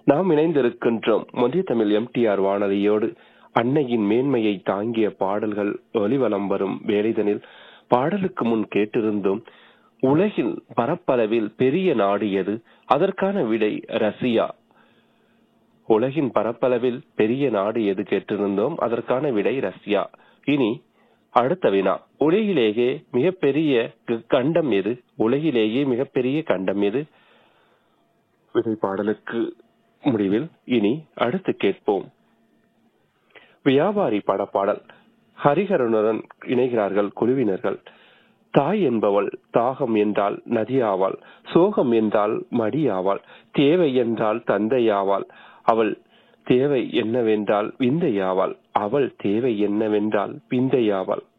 நாம் இணைந்திருக்கின்றோம் மொழி தமிழ் எம்டிஆர் வானொலியோடு அன்னையின் மேன்மையை தாங்கிய பாடல்கள் ஒலிவலம் வரும் வேலைதனில் பாடலுக்கு முன் கேட்டிருந்தோம் உலகில் பரப்பளவில் பெரிய நாடு எது அதற்கான விடை ரஷ்யா உலகின் பரப்பளவில் பெரிய நாடு எது கேட்டிருந்தோம் அதற்கான விடை ரஷ்யா இனி அடுத்த வினா உலகிலேயே மிகப்பெரிய கண்டம் எது உலகிலேயே மிகப்பெரிய கண்டம் எது விடை பாடலுக்கு முடிவில் இனி அடுத்து கேட்போம் வியாபாரி படப்பாடல் ஹரிஹரனுடன் இணைகிறார்கள் குழுவினர்கள் தாய் என்பவள் தாகம் என்றால் நதியாவாள் சோகம் என்றால் மடியாவாள் தேவை என்றால் தந்தையாவாள் அவள் தேவை என்னவென்றால் விந்தையாவாள் அவள் தேவை என்னவென்றால் விந்தையாவாள்